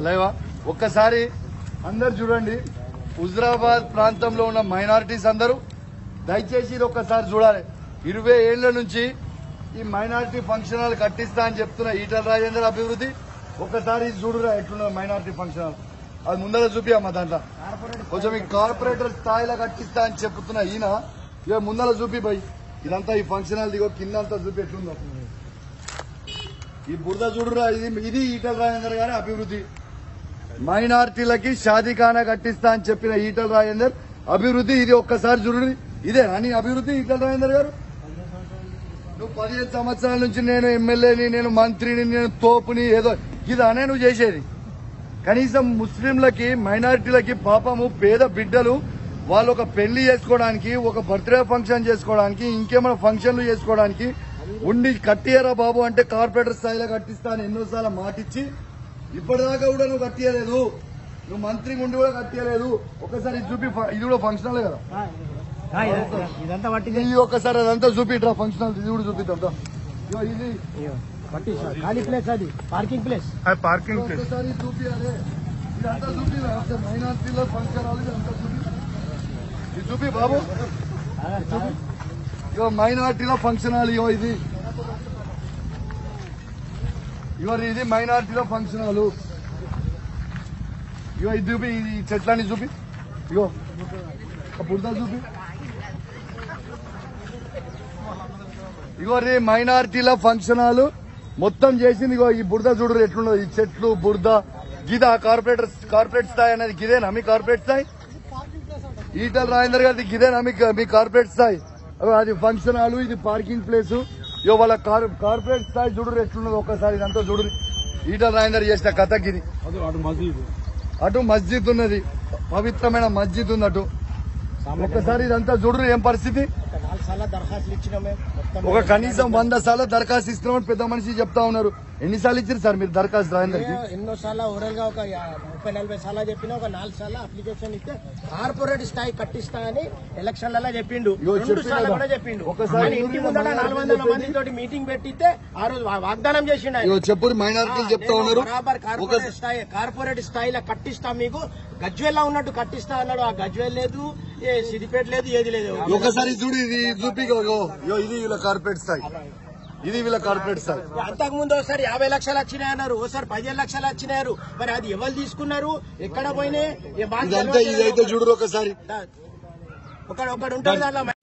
లైవా ఒక్కసారి అందరు చూడండి హుజరాబాద్ ప్రాంతంలో ఉన్న మైనారిటీస్ అందరూ దయచేసి ఇది ఒక్కసారి చూడాలి ఇరవై ఏళ్ల నుంచి ఈ మైనారిటీ ఫంక్షన్ హాల్ కట్టిస్తా అని చెప్తున్న ఈటల రాజేందర్ అభివృద్ధి ఒక్కసారి ఇది చూడురా ఎట్లున్న మైనారిటీ ఫంక్షన్ హాల్ అది ముందర చూపియమ్మా దాంట్లో కొంచెం ఈ కార్పొరేటర్ స్థాయిలో కట్టిస్తా అని చెప్తున్న ఈయన ఇక ముందర చూపి పోయి ఇదంతా ఈ ఫంక్షన్ హాల్ దిగో కింద అంతా చూపి ఎట్లుందో ఈ బురద చూడురా ఇది ఇది ఈటల రాజేందర్ గారి అభివృద్ధి మైనార్టీలకి షాదీఖానా కట్టిస్తా అని చెప్పిన ఈటల రాజేందర్ అభివృద్ధి ఇది ఒక్కసారి చూడండి ఇదే అని అభివృద్ధి ఈటల రాజేందర్ గారు నువ్వు పదిహేను సంవత్సరాల నుంచి నేను ఎమ్మెల్యేని నేను మంత్రిని నేను తోపుని ఏదో ఇదనే నువ్వు చేసేది కనీసం ముస్లింలకి మైనారిటీలకి పాపము పేద బిడ్డలు వాళ్ళు ఒక పెళ్లి చేసుకోవడానికి ఒక బర్త్డే ఫంక్షన్ చేసుకోవడానికి ఇంకేమైనా ఫంక్షన్లు చేసుకోవడానికి ఉండి కట్టియరా బాబు అంటే కార్పొరేటర్ స్థాయిలో కట్టిస్తా అని ఎన్నోసార్లు మాటిచ్చి ఇప్పటిదాకా కూడా నువ్వు కట్టియలేదు నువ్వు మంత్రి ఉండి కూడా కట్టియలేదు ఒకసారి ఇది చూపి ఫ- ఇది కూడా ఫంక్షన్ హాలే కదా ఆ, ఇదంతా- ఇదంతా పట్టింది ఇది ఒకసారి అదంతా చూపిట్రా ఫంక్షన్ హాల్ ఇది కూడా చూపిద్దాం ఇగో ఇది పట్టి ఖాళీ ప్లేస్ అది పార్కింగ్ ప్లేస్ పార్కింగ్ ప్లేస్ ఒకసారి చూపియాలి ఇదంతా చూపి మైనార్టీలో ఫంక్షన్ హాల్ ఇదంతా చూపి ఇది చూపి బాబు ఇగో మైనార్టీలో ఫంక్షన్ హాల్ ఇగో ఇది ఇగో ఇది మైనార్టీలో ఫంక్షన్ హాల్ ఇగో ఇది చూపి ఈ చెట్లని చూపి ఇగో ఆ బురద చూపి ఇగో రే మైనార్టీల ఫంక్షన్ హాల్ మొత్తం చేసింది ఇగో ఈ బురద చూడు ఎట్లున్నది ఈ చెట్లు బురద గిదా కార్పొరేటర్ కార్పొరేట్ స్థాయి అనేది గిదేనా మీ కార్పొరేట్ స్థాయి ఈటల రాజేందర్ గారిది గిదేనా మీ మీ కార్పొరేట్ స్థాయి అగో అది ఫంక్షన్ హాల్ ఇది పార్కింగ్ ప్లేస్ ఇగో వాళ్ళ కార్- కార్పొరేట్ స్థాయి చూడు ఎట్లున్నది ఒక్కసారి ఇదంతా చూడు ఈటల రాజేందర్ చేసిన కథ గిది అటు మస్జిద్ ఉన్నది పవిత్రమైన మస్జిద్ ఉంది అటు ఒక్కసారి ఇదంతా చూడు ఏం పరిస్థితి నాలుగు సార్లు దరఖాస్తులు ఇచ్చినామే మొత్తం ఒక కనీసం వంద సార్లు దరఖాస్తు ఇస్తున్నామని పెద్ద మనిషి చెప్తా ఉన్నారు ఎన్నిసార్లు ఇచ్చారు సార్ మీరు దరఖాస్తు రాయందరికి ఎన్నో సార్లు ఓవరాల్ గా ఒక యా- ముప్పై నలభై సార్లు చెప్పినా ఒక నాలుగు సార్లు అప్లికేషన్ ఇస్తే కార్పొరేట్ స్థాయి కట్టిస్తా అని ఎలక్షన్లలో చెప్పిండు ఇగో రెండు చెప్పినా సార్లు కదా. కూడా చెప్పిండు ఒకసారి ఆయన ఇంటి ముందర నాలుగు వందల మంది తోటి మీటింగ్ పెట్టితే ఆ రోజు వా- వాగ్దానం చేసిండు ఆయన. ఇగో చెప్పురు మైనార్టీలు చెప్తా నేను ఉన్నారు బరాబర్ ఒక కార్పొరేట్ స్థాయి కార్పొరేట్ స్థాయిలో కట్టిస్తా మీకు గజ్వేల్ ఉన్నట్టు కట్టిస్తా అన్నాడు ఆ గజ్వేల్ లేదు ఏ సిద్దిపేట లేదు ఏది లేదు ఒకసారి చూడు ఇది చూపి ఇగో, ఇగో. ఇగో ఇది వీళ్ళ కార్పొరేట్ స్థాయి ఇది వీళ్ళ కార్పొరేట్ స్థాయి అంతకు ముందు ఒకసారి యాభై లక్షలు వచ్చినాయి అన్నారు ఓసారి పదిహేను లక్షలు వచ్చినారు మరి అది ఎవరు తీసుకున్నారు ఎక్కడ పోయినాయి ఏ బాగా ఇదంతా తెలియదు. ఇదైతే చూడరు ఒకసారి ఒకడు ఒకడు ఉంటాడు దాంట్లో